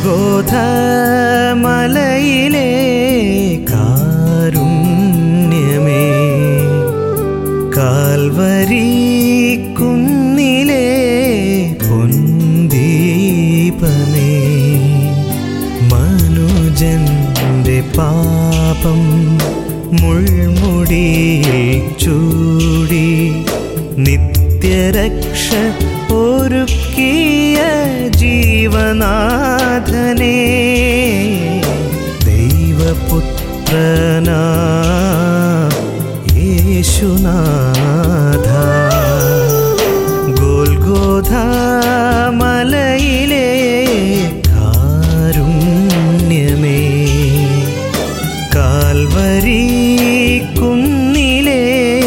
ഗോൽഗോധ മലയിലെ കാരുണ്യമേ കാൽവരി കുന്നിലെ പൊന്തീപമേ മനുജന്റെ പാപം മുൾമുടിയിൽ ചൂടി നിത്യരക്ഷ ഒരുക്കിയ ജീവനാഥനെ ദൈവപുത്രനാ യേശുനാഥ ഗോൽഗോധ മലയിലെ കാരുണ്യമേ കാൽവരി കുന്നിലെ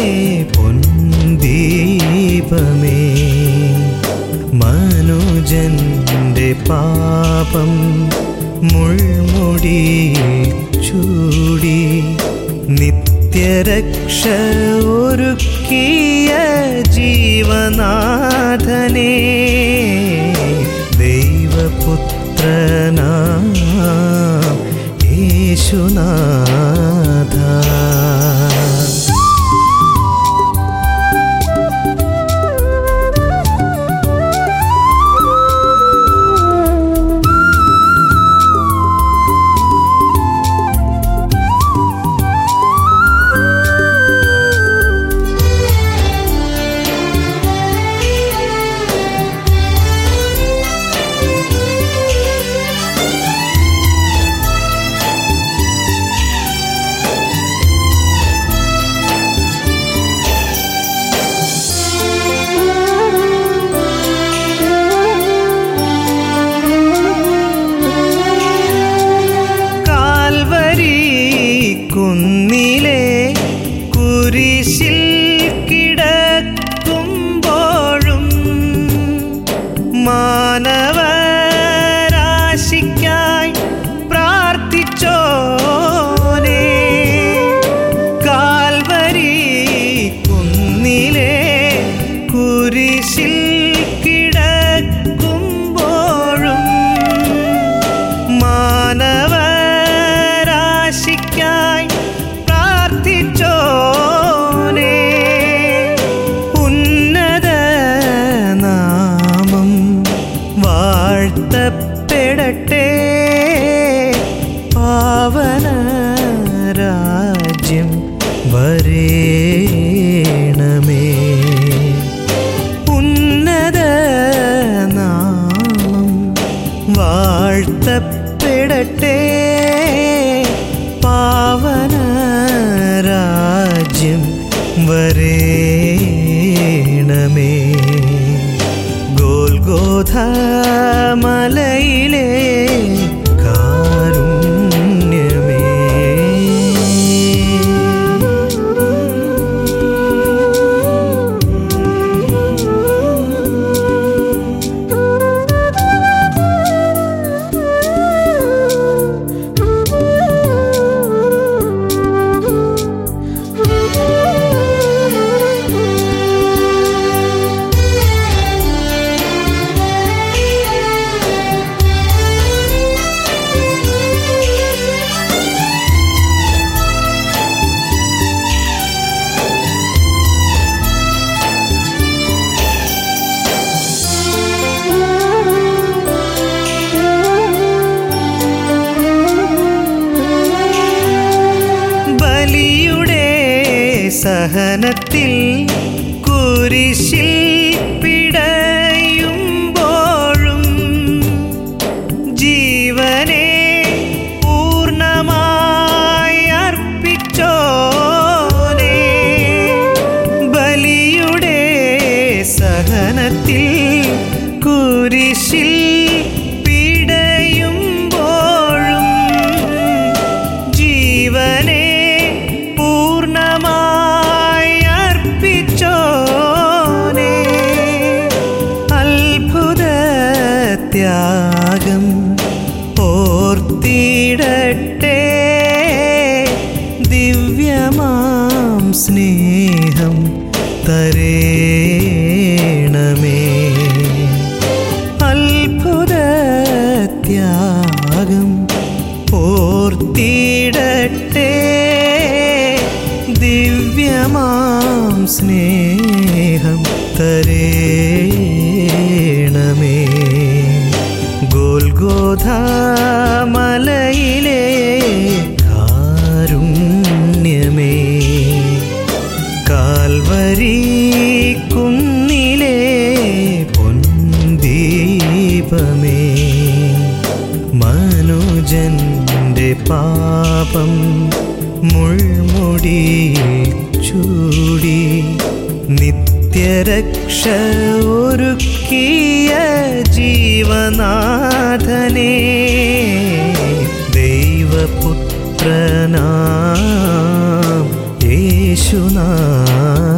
പൊന്തീപമേ മനുജന്റെ പാപം മുൾമുടിയിൽ ചൂടി നിത്യരക്ഷ ഒരുക്കിയ ജീവനാഥനെ ദൈവപുത്രനാ യേശുനാഥ കാൽവരി കുന്നിലെ കുരിശിൽ കിടക്കുമ്പോഴും മാനവരാശിക്കായി പ്രാർത്ഥിച്ചോനെ കാൽവരി കുന്നിലെ കുരിശിൽ കിടക്കുമ്പോഴും മാനവരാശിക്കായി പ്രാർത്ഥിച്ചോനെ ഉന്നത നാമം വാഴ്ത്തപ്പെടട്ടെ പാവന രാജ്യം വരേണമേ ഉന്നത നാമം വാഴ്ത്തപ്പെടട്ടെ പാവന രാജ്യം വരേണമേ ഗോൽഗോധ മലയിലെ കാരുണ്യമേ ബലിയുടെ സഹനത്തിൽ കുരിശിൽ പിടയുമ്പോഴും ജീവനെ പൂർണ്ണമായി അർപ്പിച്ചോനെ ബലിയുടെ സഹനത്തിൽ കുരിശിൽ പിടയുമ്പോഴും ജീവനെ പൂർണ്ണമായി അർപ്പിച്ചോനെ അത്ഭുത ത്യാഗം ഓർത്തിടട്ടെ ദിവ്യമാം സ്നേഹം തരേണമേ അത്ഭുത ത്യാഗം സ്നേഹം തരേണമേ ഗോൽഗോധ മലയിലെ കാരുണ്യമേ കാൽവരി കുന്നിലെ പൊൻദീപമേ മനുജന്റെ പാപം മുൾമുടിയിൽ ചൂടി നിത്യരക്ഷ ഒരുക്കിയ ജീവനാഥനേ ദൈവപുത്രനാം യേശുനാഥനേ